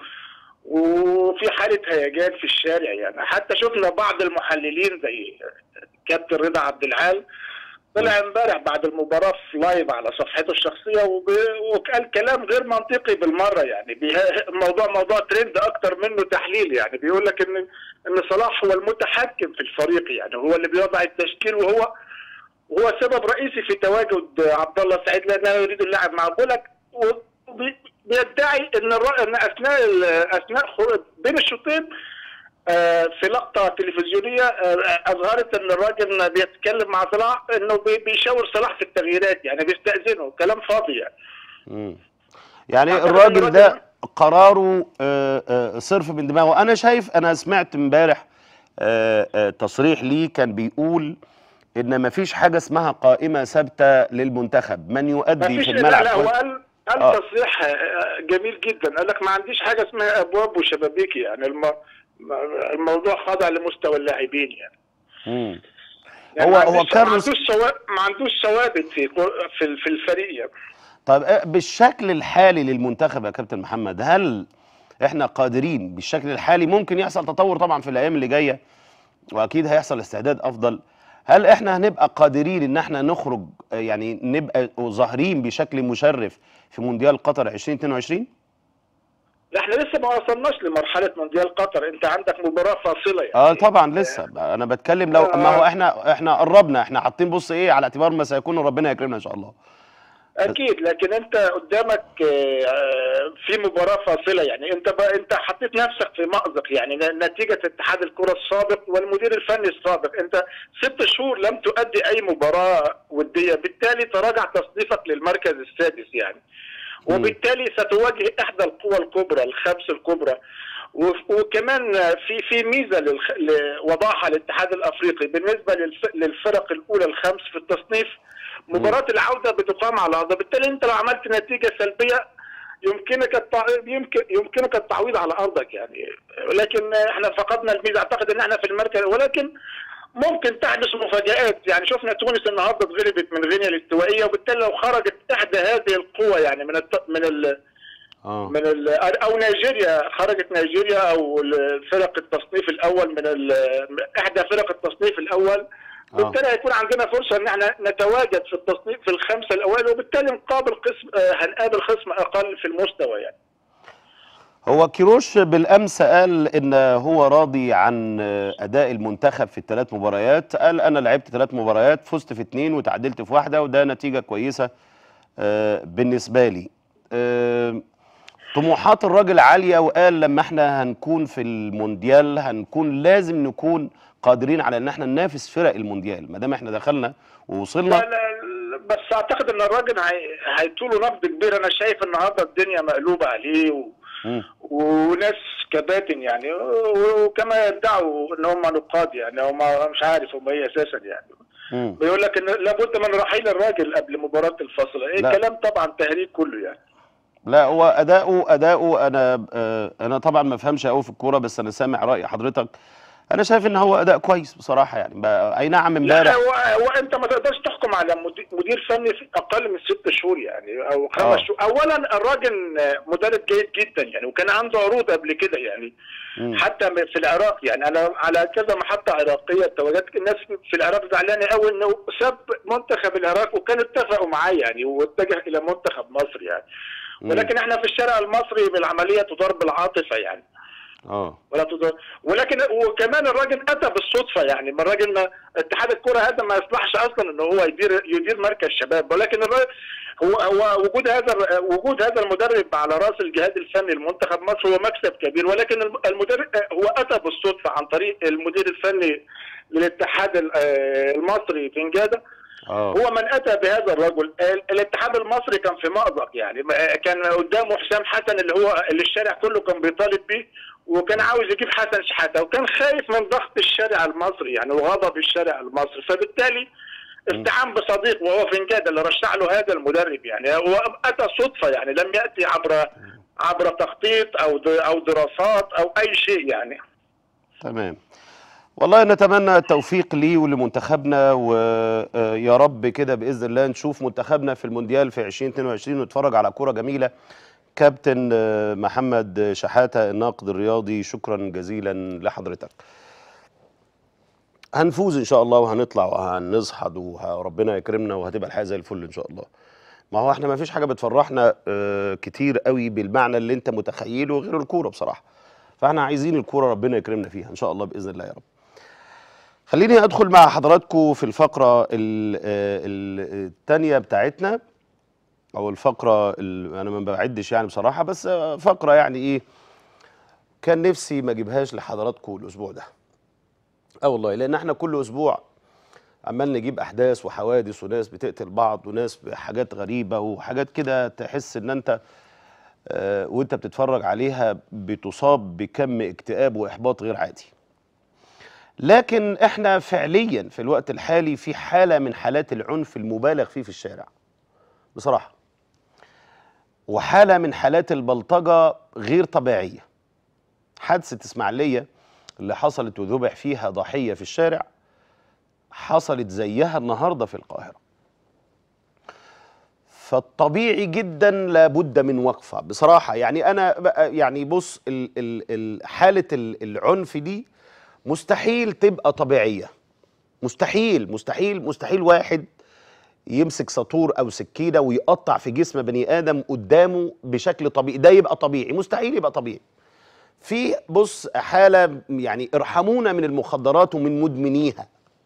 وفي حاله هيجان في الشارع يعني حتى شفنا بعض المحللين زي كابتن رضا عبد العال طلع امبارح بعد المباراه في لايف على صفحته الشخصيه وب... وقال كلام غير منطقي بالمره يعني بيه... الموضوع موضوع ترند اكتر منه تحليل يعني بيقول لك ان ان صلاح هو المتحكم في الفريق يعني هو اللي بيضع التشكيل وهو هو سبب رئيسي في تواجد عبد الله السعيد لانه يريد اللعب مع بقول لك وبي- بيدعي ان الر... ان اثناء ال... اثناء خروج بين الشوطين آه، في لقطة تلفزيونية آه، أظهرت أن الراجل بيتكلم مع صلاح أنه بي- بيشاور صلاح في التغييرات يعني بيستأذنه كلام فاضي يعني مم. يعني أعتقد الراجل الراجل- ده قراره آه، آه، صرف من دماغه أنا شايف أنا سمعت امبارح آه، آه، تصريح ليه كان بيقول إن مفيش حاجة اسمها قائمة ثابتة للمنتخب من ما يؤدي فيش في لا الملعب لا هو كويس. قال قال آه. تصريح آه، جميل جدا قال لك ما عنديش حاجة اسمها أبواب وشبابيك يعني الم... الموضوع خاضع لمستوى اللاعبين يعني مم. يعني هو- ما هو عندوش- كارلوس- ما عندوش ثوابت ما عندوش ثوابت في في في الفريق يعني طيب آه، بالشكل الحالي للمنتخب يا كابتن محمد هل احنا قادرين بالشكل الحالي ممكن يحصل تطور طبعا في الايام اللي جايه واكيد هيحصل استعداد افضل هل احنا هنبقى قادرين ان احنا نخرج آه، يعني نبقى ظاهرين بشكل مشرف في مونديال قطر 2022 لا احنا لسه ما وصلناش لمرحلة مونديال قطر انت عندك مباراة فاصلة يعني اه طبعا لسه انا بتكلم لو ما هو احنا احنا قربنا احنا حاطين بص ايه على اعتبار ما سيكون ربنا يكرمنا ان شاء الله اكيد لكن انت قدامك آه، في مباراه فاصله يعني انت بقى انت حطيت نفسك في مأزق يعني ن- نتيجه اتحاد الكره السابق والمدير الفني السابق انت ست شهور لم تؤدي اي مباراه وديه بالتالي تراجع تصنيفك للمركز السادس يعني وبالتالي ستواجه احدى القوى الكبرى الخمس الكبرى وف- وكمان في في ميزه للخ... ل- وضعها الاتحاد الافريقي بالنسبه للف... للفرق الاولى الخمس في التصنيف مباراه العوده بتقام على ارض بالتالي انت لو عملت نتيجه سلبيه يمكنك التع... يمكن يمكنك التعويض على ارضك يعني لكن احنا فقدنا الميزه اعتقد ان احنا في المركز ولكن ممكن تحدث مفاجآت يعني شفنا تونس النهارده اتغلبت من غينيا الاستوائيه وبالتالي لو خرجت احدى هذه القوى يعني من الت... من ال... اه من ال... او نيجيريا خرجت نيجيريا او فرق التصنيف الاول من ال... احدى فرق التصنيف الاول اه بالتالي هيكون عندنا فرصه ان احنا نتواجد في التصنيف في الخمسه الاوائل وبالتالي نقابل قسم آه، هنقابل خصم اقل في المستوى يعني هو كيروش بالامس قال ان هو راضي عن اداء المنتخب في الثلاث مباريات قال انا لعبت ثلاث مباريات فزت في اثنين وتعادلت في واحده وده نتيجه كويسه آه، بالنسبه لي آه، طموحات الراجل عاليه وقال لما احنا هنكون في المونديال هنكون لازم نكون قادرين على ان احنا ننافس فرق المونديال ما دام احنا دخلنا ووصلنا لا لا لا، بس اعتقد ان الراجل هي- هيطوله نقد كبير انا شايف النهارده الدنيا مقلوبه عليه و... مم. وناس كباتن يعني و- وكما يدعوا ان هم نقاد يعني هم مش عارف هم ايه اساسا يعني مم. بيقول لك ان لابد من رحيل الراجل قبل مباراه الفصل ايه لا. الكلام طبعا تهريج كله يعني لا هو اداؤه اداؤه انا آه، انا طبعا ما افهمش قوي في الكوره بس انا سامع راي حضرتك انا شايف ان هو اداء كويس بصراحه يعني بقى- اي نعم لا امبارح هو, هو انت ما تقدرش تحكم على مدير, مدير فني في اقل من ست شهور يعني او خمس آه. شهور اولا الراجل مدرب جيد جدا يعني وكان عنده عروض قبل كده يعني مم. حتى في العراق يعني انا على كذا محطه عراقيه تواجدت الناس في العراق زعلانه قوي انه ساب منتخب العراق وكانوا اتفقوا معاه يعني واتجه الى منتخب مصر يعني مم. ولكن احنا في الشارع المصري بالعمليه تدار بالعاطفه يعني اه ولا تدار ولكن وكمان الراجل اتى بالصدفه يعني ما الراجل ما اتحاد الكره هذا ما يصلحش اصلا ان هو يدير يدير مركز شباب ولكن الراجل هو هو وجود هذا الر- وجود هذا المدرب على راس الجهاز الفني لمنتخب مصر هو مكسب كبير ولكن الم- المدرب هو اتى بالصدفه عن طريق المدير الفني للاتحاد ال- آه، المصري فنجاده اه هو من اتى بهذا الرجل ال- الاتحاد المصري كان في مأزق يعني ما- كان قدامه حسام حسن اللي هو اللي الشارع كله كان بيطالب بيه وكان عاوز يجيب حسن شحاته وكان خايف من ضغط الشارع المصري يعني وغضب الشارع المصري فبالتالي استعان بصديق وهو فنجاد اللي رشح له هذا المدرب يعني هو اتى صدفه يعني لم ياتي عبر عبر تخطيط او د- او دراسات او اي شيء يعني تمام والله نتمنى التوفيق ليه ولمنتخبنا ويا رب كده باذن الله نشوف منتخبنا في المونديال في 2022 ونتفرج على كوره جميله كابتن آه، محمد شحاته الناقد الرياضي شكرا جزيلا لحضرتك هنفوز ان شاء الله وهنطلع وهنصحد وربنا يكرمنا وهتبقى الحياه زي الفل ان شاء الله ما هو احنا ما فيش حاجه بتفرحنا آه، كتير قوي بالمعنى اللي انت متخيله غير الكوره بصراحه فاحنا عايزين الكوره ربنا يكرمنا فيها ان شاء الله باذن الله يا رب خليني ادخل مع حضراتكم في الفقره الثانيه بتاعتنا او الفقره ال- انا ما بعدش يعني بصراحه بس آه، فقره يعني ايه كان نفسي ما اجيبهاش لحضراتكم الاسبوع ده اه والله لان احنا كل اسبوع عمال نجيب احداث وحوادث وناس بتقتل بعض وناس بحاجات غريبه وحاجات كده تحس ان انت آه، وانت بتتفرج عليها بتصاب بكم اكتئاب واحباط غير عادي لكن احنا فعليا في الوقت الحالي في حاله من حالات العنف المبالغ فيه في الشارع بصراحه وحاله من حالات البلطجه غير طبيعيه حادثه اسماعيليه اللي حصلت وذبح فيها ضحيه في الشارع حصلت زيها النهارده في القاهره فالطبيعي جدا لابد من وقفه بصراحه يعني انا بقى يعني بص ال ال ال حاله ال العنف دي مستحيل تبقى طبيعيه مستحيل مستحيل مستحيل واحد يمسك سطور او سكينه ويقطع في جسم بني ادم قدامه بشكل طبيعي ده يبقى طبيعي مستحيل يبقى طبيعي في بص حاله يعني ارحمونا من المخدرات ومن مدمنيها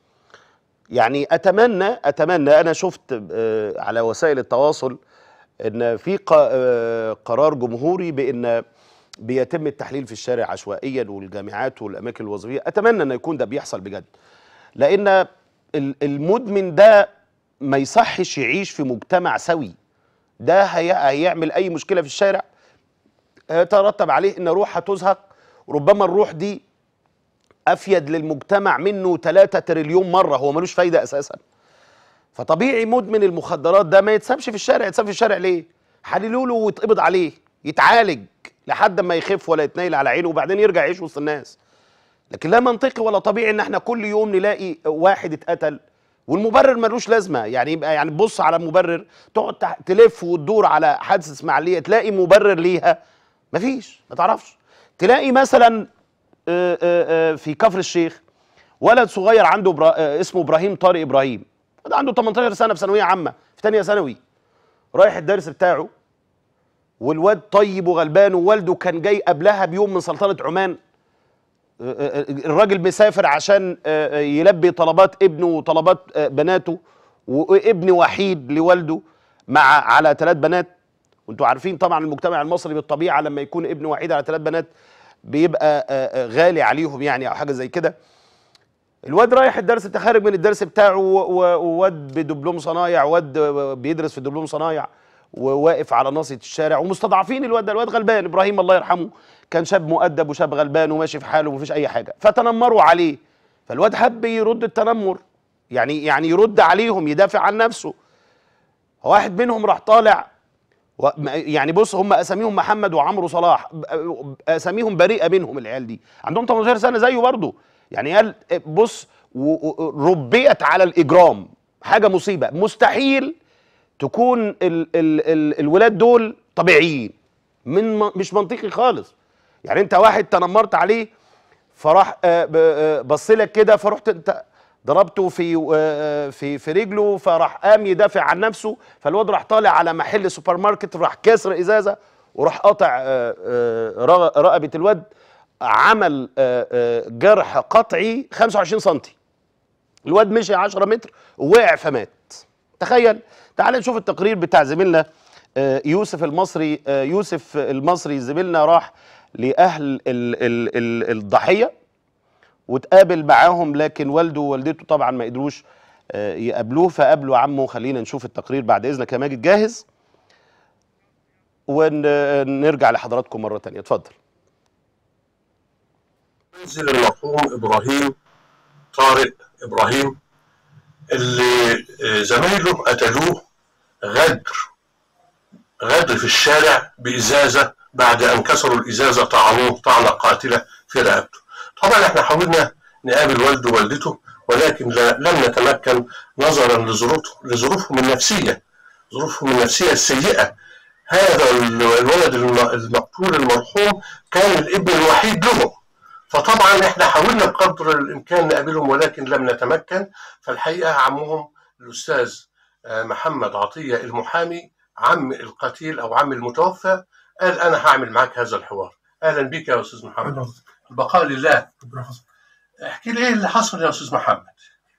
يعني اتمنى اتمنى انا شفت آه، على وسائل التواصل ان في ق- آه، قرار جمهوري بان بيتم التحليل في الشارع عشوائيا والجامعات والاماكن الوظيفيه اتمنى ان يكون ده بيحصل بجد لان ال- المدمن ده ما يصحش يعيش في مجتمع سوي ده هي- هيعمل اي مشكله في الشارع يترتب عليه ان روح هتزهق ربما الروح دي افيد للمجتمع منه 3 تريليون مره هو ملوش فايده اساسا فطبيعي مدمن المخدرات ده ما يتسابش في الشارع يتساب في الشارع ليه حللوا له ويتقبض عليه يتعالج لحد ما يخف ولا يتنيل على عينه وبعدين يرجع يعيش وسط الناس لكن لا منطقي ولا طبيعي ان احنا كل يوم نلاقي واحد اتقتل والمبرر ملوش لازمه يعني يبقى يعني بص على مبرر تقعد تح- تلف وتدور على حادثه اسماعيليه تلاقي مبرر ليها مفيش ما تعرفش تلاقي مثلا آه، آه، آه، في كفر الشيخ ولد صغير عنده برا... آه، اسمه ابراهيم طارق ابراهيم ده عنده 18 سنه في ثانويه عامه في ثانيه ثانوي رايح الدرس بتاعه والواد طيب وغلبان ووالده كان جاي قبلها بيوم من سلطنه عمان آه، آه، آه، الراجل مسافر عشان آه، آه، يلبي طلبات ابنه وطلبات آه، بناته وابن وحيد لوالده مع على ثلاث بنات وانتوا عارفين طبعا المجتمع المصري بالطبيعه لما يكون ابن وحيد على ثلاث بنات بيبقى آه، آه، غالي عليهم يعني او حاجه زي كده الواد رايح الدرس بتاع خارج من الدرس بتاعه و- و- وواد بدبلوم صنايع واد بيدرس في دبلوم صنايع وواقف على ناصيه الشارع ومستضعفين الواد ده الواد غلبان ابراهيم الله يرحمه كان شاب مؤدب وشاب غلبان وماشي في حاله ومفيش اي حاجه فتنمروا عليه فالواد حب يرد التنمر يعني يعني يرد عليهم يدافع عن نفسه واحد منهم راح طالع و- م- يعني بص هم اساميهم محمد وعمرو صلاح ب- اساميهم بريئه منهم العيال دي عندهم 18 سنه زيه برضه يعني قال بص و- و- ربيت على الاجرام حاجه مصيبه مستحيل تكون ال ال ال الولاد دول طبيعيين من م- مش منطقي خالص يعني انت واحد تنمرت عليه فراح آه، ب- آه، بص لك كده فرحت انت ضربته في آه، في في رجله فراح قام يدافع عن نفسه فالواد راح طالع على محل سوبر ماركت راح كسر ازازه وراح قاطع آه، آه، رغ- رقبه الواد عمل آه، آه، جرح قطعي 25 سم الواد مشي 10 متر ووقع فمات تخيل تعال نشوف التقرير بتاع زميلنا آه، يوسف المصري آه، يوسف المصري زميلنا راح لاهل ال ال ال الضحيه وتقابل معاهم لكن والده ووالدته طبعا ما قدروش آه، يقابلوه فقابلوا عمه خلينا نشوف التقرير بعد اذنك يا ماجد جاهز ونرجع لحضراتكم مره تانية اتفضل منزل المرحوم ابراهيم طارق ابراهيم اللي آه، زمايله قتلوه غدر غدر في الشارع بازازه بعد ان كسروا الازازه طعنوه طعنه قاتله في رقبته. طبعا احنا حاولنا نقابل والده ووالدته ولكن لا لم نتمكن نظرا لظروف لظروفهم النفسيه ظروفهم النفسيه السيئه هذا ال- الولد الم- المقتول المرحوم كان الابن الوحيد لهم فطبعا احنا حاولنا بقدر الامكان نقابلهم ولكن لم نتمكن فالحقيقه عمهم الاستاذ آه، محمد عطيه المحامي عم القتيل او عم المتوفى قال انا هعمل معاك هذا الحوار اهلا بك يا استاذ محمد البقاء لله ربنا يحفظك. احكي لي ايه اللي حصل يا استاذ محمد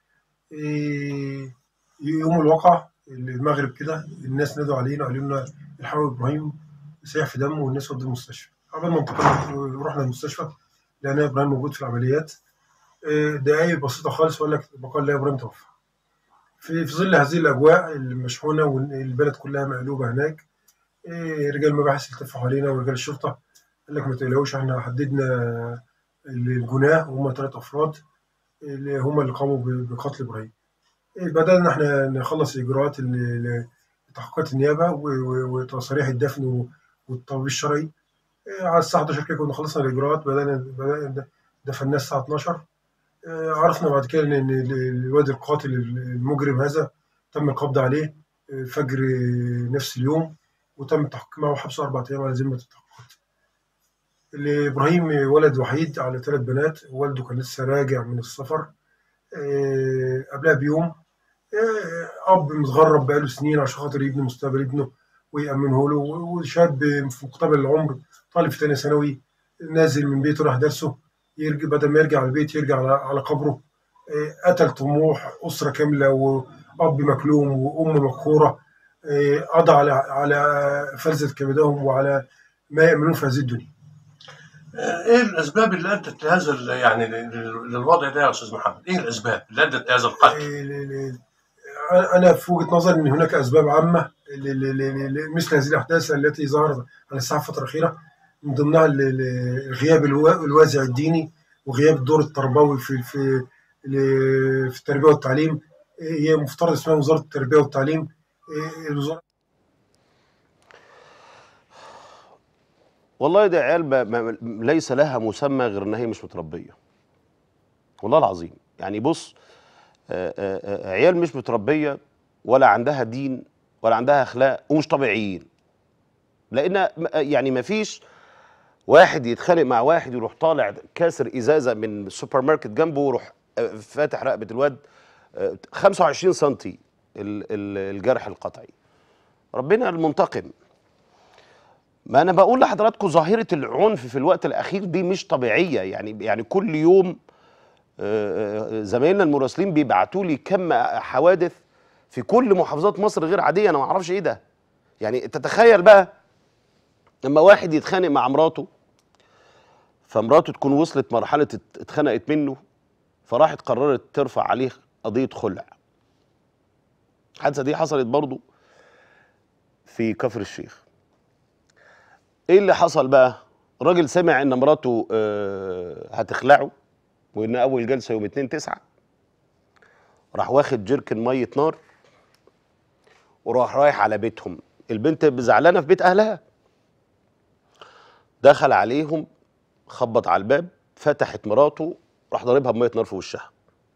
إيه، يوم الواقع المغرب كده الناس نادوا علينا قالوا لنا الحقوا ابراهيم سيح في دمه والناس ودوا المستشفى قبل ما انتقلنا رحنا المستشفى لقينا ابراهيم موجود في العمليات إيه، دقايق بسيطه خالص وقال لك بقى لا ابراهيم توفى في في ظل هذه الاجواء المشحونه والبلد كلها مقلوبه هناك إيه، رجال المباحث التفوا علينا ورجال الشرطه قال لك ما تقلقوش احنا حددنا الجناه وهم ثلاث افراد اللي هم اللي قاموا ب- بقتل ابراهيم إيه، بدأنا احنا نخلص اجراءات ال- ال- تحقيقات النيابه و- و- وتصاريح الدفن و- والطبيب الشرعي إيه، على الساعه 11 كده كنا خلصنا الاجراءات بدانا بدانا دفناه الساعه 12 إيه، عرفنا بعد كده ان إن ال- الواد القاتل المجرم هذا تم القبض عليه إيه، فجر نفس اليوم وتم التحقيق معه وحبسه اربع ايام على ذمه التحقيقات. اللي ابراهيم ولد وحيد على ثلاث بنات والده كان لسه راجع من السفر آه، قبلها بيوم آه، اب متغرب بقاله سنين عشان خاطر يبني مستقبل ابنه ويأمنه له وشاب في مقتبل العمر طالب في ثانيه ثانوي نازل من بيته راح درسه يرجع بدل ما يرجع البيت يرجع على, على قبره آه، قتل طموح اسره كامله واب مكلوم وام مقهوره آه، قضى على على فلذة كبدهم وعلى ما يأمنون في هذه الدنيا ايه الاسباب اللي ادت لهذا ال- يعني لل- للوضع ده يا استاذ محمد؟ ايه الاسباب اللي ادت لهذا القتل؟ ال- ال- انا في وجهه نظري ان هناك اسباب عامه ل- ل- ل- ل- مثل هذه الاحداث التي ظهرت على الساحه الفتره الاخيره من ضمنها ال- ال- الغياب الوا- الوازع الديني وغياب الدور التربوي في في ل- في التربيه والتعليم هي مفترض اسمها وزاره التربيه والتعليم الوزاره والله ده عيال ما ما ليس لها مسمى غير ان هي مش متربيه والله العظيم يعني بص آه، آه، آه، عيال مش متربيه ولا عندها دين ولا عندها اخلاق ومش طبيعيين لان م- يعني ما فيش واحد يتخانق مع واحد يروح طالع كاسر ازازه من السوبر ماركت جنبه ويروح آه، فاتح رقبه الواد آه، 25 سنتي ال- ال- الجرح القطعي ربنا المنتقم ما انا بقول لحضراتكم ظاهره العنف في الوقت الاخير دي مش طبيعيه يعني يعني كل يوم آه، آه، زمايلنا المراسلين بيبعتوا لي كم حوادث في كل محافظات مصر غير عاديه انا ما اعرفش ايه ده يعني تتخيل بقى لما واحد يتخانق مع مراته فمراته تكون وصلت مرحله ات- اتخنقت منه فراحت قررت ترفع عليه قضيه خلع الحادثه دي حصلت برضو في كفر الشيخ ايه اللي حصل بقى الراجل سمع ان مراته آه، هتخلعه وان اول جلسه يوم 2 9 راح واخد جيركن ميه نار وراح رايح على بيتهم البنت زعلانه في بيت اهلها دخل عليهم خبط على الباب فتحت مراته راح ضاربها بميه نار في وشها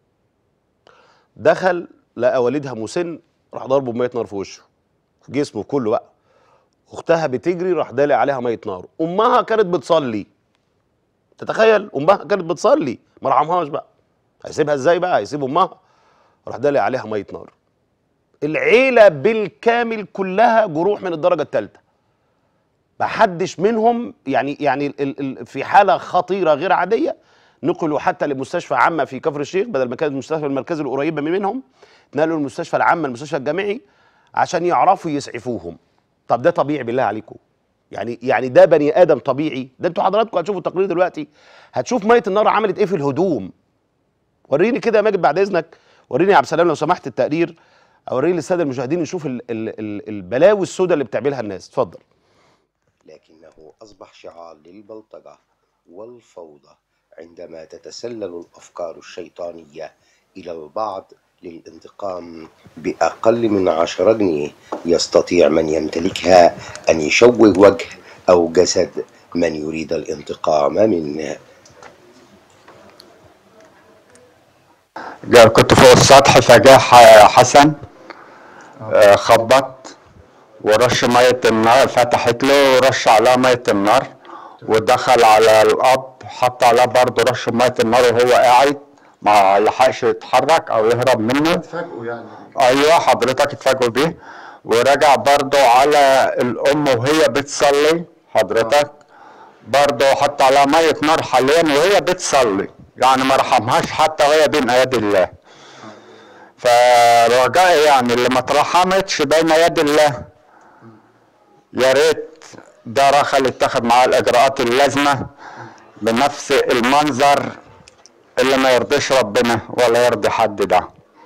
دخل لقى والدها مسن راح ضربه بميه نار في وشه في جسمه كله بقى اختها بتجري راح دالق عليها ميه نار امها كانت بتصلي تتخيل امها كانت بتصلي ما رحمهاش بقى هيسيبها ازاي بقى هيسيب امها راح دالق عليها ميه نار العيله بالكامل كلها جروح من الدرجه الثالثه محدش منهم يعني يعني ال ال في حاله خطيره غير عاديه نقلوا حتى لمستشفى عامه في كفر الشيخ بدل ما كانت المستشفى المركزي القريبه منهم نقلوا المستشفى العامه المستشفى الجامعي عشان يعرفوا يسعفوهم طب ده طبيعي بالله عليكم يعني يعني ده بني ادم طبيعي ده انتوا حضراتكم هتشوفوا التقرير دلوقتي هتشوف ميه النار عملت ايه في الهدوم وريني كده يا ماجد بعد اذنك وريني يا عبد السلام لو سمحت التقرير اوريه للساده المشاهدين نشوف ال ال ال البلاوي السوداء اللي بتعملها الناس اتفضل لكنه أصبح شعار للبلطجة والفوضى عندما تتسلل الأفكار الشيطانية إلى البعض للانتقام بأقل من عشرة جنيه يستطيع من يمتلكها أن يشوه وجه أو جسد من يريد الانتقام منه جا- كنت فوق السطح فجاء ح- حسن آه، خبط ورش مية النار فتحت له ورش عليها مية النار ودخل على الأب حط عليها برضه رش مية النار وهو قاعد ما لحقش يتحرك أو يهرب منه اتفاجئوا يعني ايوه حضرتك اتفاجئوا بيه ورجع برضو على الام وهي بتصلي حضرتك برضو حط عليها ميه نار حاليا وهي بتصلي يعني ما رحمهاش حتى وهي بين ايادي الله فرجاء يعني اللي ما اترحمتش بين يد الله يا ريت ده رخل يتخذ معاه الاجراءات اللازمه بنفس المنظر اللي ما يرضيش ربنا ولا يرضي حد ده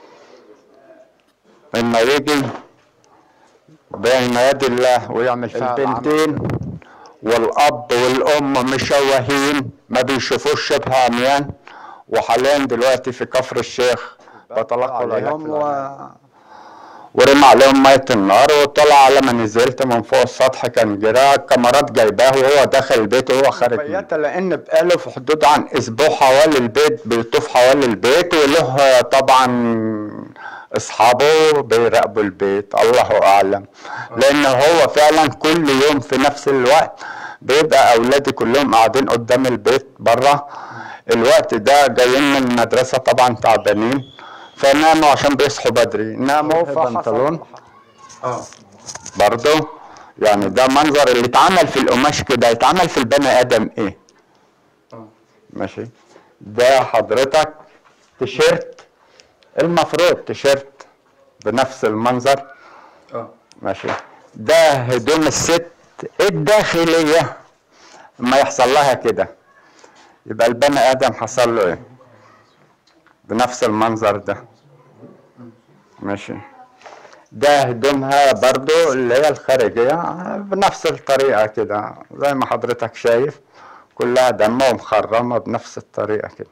انه يجي بين يد الله ويعمل فيها البنتين والاب والام مشوهين ما بيشوفوش شبه عميان وحاليا دلوقتي في كفر الشيخ بطلقوا عليهم و... ورمى عليهم مية النار وطلع على ما نزلت من فوق السطح كان جراء الكاميرات جايباه وهو داخل البيت وهو خارج بيت لان بقاله في حدود عن اسبوع حوالي البيت بيطوف حوالي البيت وله طبعا اصحابه بيراقبوا البيت الله اعلم لان هو فعلا كل يوم في نفس الوقت بيبقى اولادي كلهم قاعدين قدام البيت بره الوقت ده جايين من المدرسه طبعا تعبانين فناموا عشان بيصحوا بدري ناموا في بنطلون اه برضه يعني ده منظر اللي اتعمل في القماش كده يتعمل في البني ادم ايه اه ماشي ده حضرتك تيشيرت المفروض تيشيرت بنفس المنظر اه ماشي ده هدوم الست الداخلية ما يحصل لها كده يبقى البني آدم حصل له ايه بنفس المنظر ده ماشي ده هدومها برضو اللي هي الخارجية بنفس الطريقة كده زي ما حضرتك شايف كلها دم ومخرمة بنفس الطريقة كده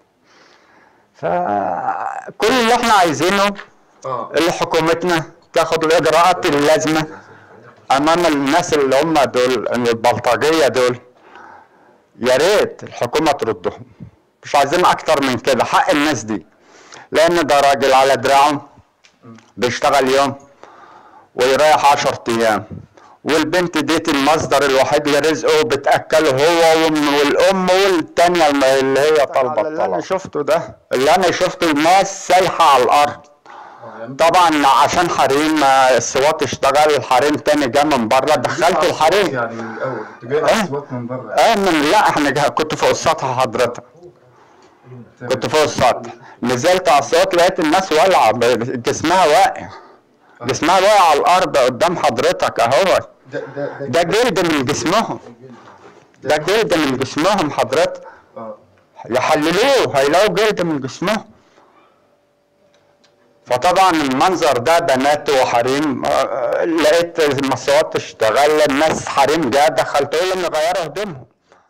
فكل اللي احنا عايزينه اه اللي حكومتنا تاخد الاجراءات اللازمه امام الناس اللي هم دول البلطجيه دول يا ريت الحكومه تردهم مش عايزين اكتر من كده حق الناس دي لان ده راجل على دراعه بيشتغل يوم ويريح عشر ايام والبنت ديت المصدر الوحيد لرزقه بتاكله هو وأم- والام والتانيه الم- اللي هي طالبه اللي انا شفته ده اللي انا شفته الناس سايحه على الارض طبعا عشان حريم ما السواط اشتغل الحريم تاني جه من بره دخلت الحريم يعني من الاول كنت جاي آه. على الصوت من بره اه من لا احنا جه كنت فوق السطح حضرتك كنت فوق السطح نزلت على الصوت لقيت الناس والعه ب- جسمها واقع جسمها واقع على الارض قدام حضرتك اهو ده ده ده ده جلد من جسمهم ده جلد من جسمهم حضرتك اه يحللوه هيلاقوا جلد من جسمهم فطبعا المنظر ده بنات وحريم آه، لقيت المصوات تشتغل الناس حريم جه دخلت لهم يغيروا هدومهم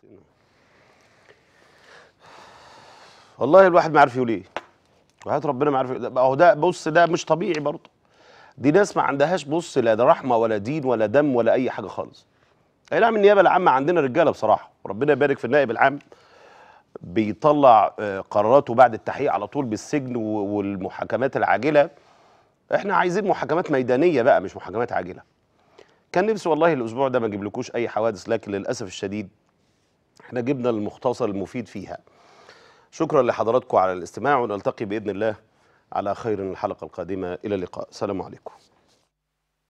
والله الواحد ما عارف يقول ايه وحياة ربنا ما عارف يقول- اهو ده بص ده مش طبيعي برضه دي ناس ما عندهاش بص لا ده رحمه ولا دين ولا دم ولا اي حاجه خالص اي نعم النيابه العامه عندنا رجاله بصراحه وربنا يبارك في النائب العام بيطلع آه، قراراته بعد التحقيق على طول بالسجن و- والمحاكمات العاجله احنا عايزين محاكمات ميدانيه بقى مش محاكمات عاجله كان نفسي والله الاسبوع ده ما اجيبلكوش اي حوادث لكن للاسف الشديد احنا جبنا المختصر المفيد فيها شكرا لحضراتكم على الاستماع ونلتقي باذن الله على خير الحلقه القادمه الى اللقاء السلام عليكم